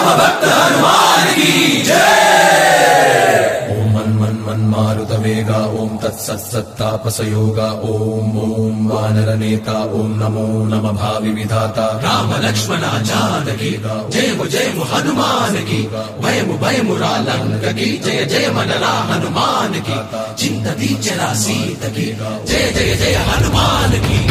ఓం మన్ మన్ మన్ మారుత వేగ ఓం తత్సత్సత్తాపసయోగ ఓం ఓం వానర నేత ఓం నమో నమ భావి విధాత రామ లక్ష్మణ జానకి జయము జయము హనుమానికి భయము భయము రా లంకకి జయ జయ మనరా హనుమానికి చింత దీచరా సీతకి జయ జయ జయ హనుమానికి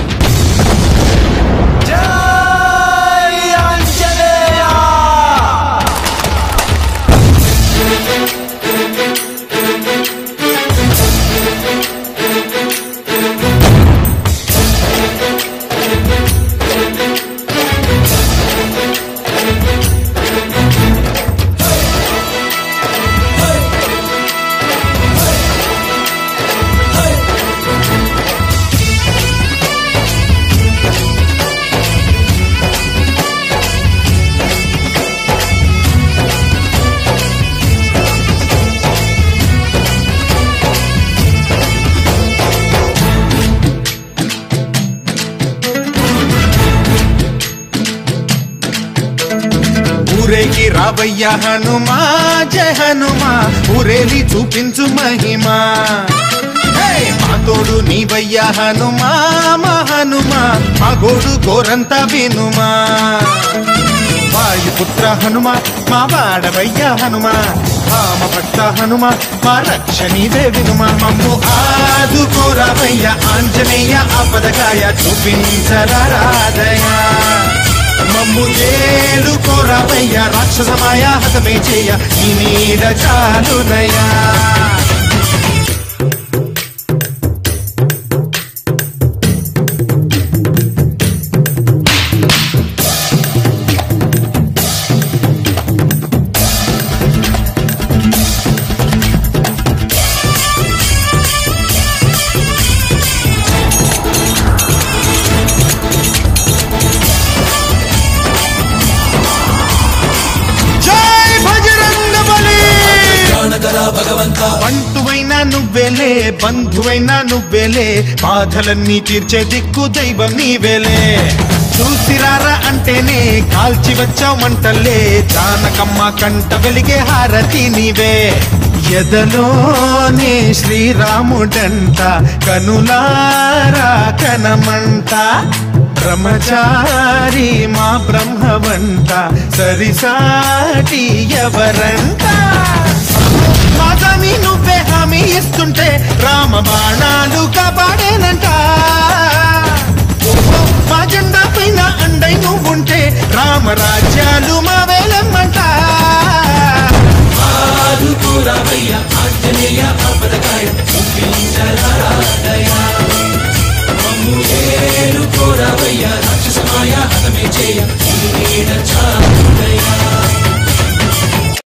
ఊరేగి రావయ్య హనుమా జయ హనుమా ఊరేలి చూపించు మహిమా హే! మా తోడు నీవయ్య హనుమా మా హనుమా మా గోడు గోరంత వినుమా వాయుపుత్ర హనుమ మా వాడవయ్య హనుమ రామ భక్త హనుమ మా రక్షణీదే వినుమ మమ్ము ఆదుకోరావయ్య ఆంజనేయ ఆపదగాయ చూపించరాదయ మమ్ము ఏలుకోరావయ్య రాక్షసమాయ హతమే చేయ ఈ నీడ చాలునయా జై భజరంగ బలి జానకరా భగవంత బంటువైనా నువ్వేలే బంధువైనా నువ్వేలే బాధలన్నీ తీర్చే దిక్కు దైవం నీవేలే చూసిరారా అంటేనే కాల్చి వచ్చావు మంటల్లే జానకమ్మ కంట వెలిగే హారతి నీవే ఎదలోనే శ్రీరాముడంట కనులారా కనమంట బ్రహ్మచారి మా బ్రహ్మవంట సరిసాటి ఎవరంట మాదామి నువ్వే హామీ ఇస్తుంటే రామ బాణాలు కాపాడేనంట ఓహో, మా జెండా పైన అండై నువ్వుంటే రామరాజ్యాలు మా వేలమ్మంట ఆదుకోరావయ్య ఆంజనేయ ఆపదకాయ చూపించరాదయ మమ్ము ఏలుకోరావయ్య రాక్షసమాయ హతమే చేయ ఈ నీడ చాలు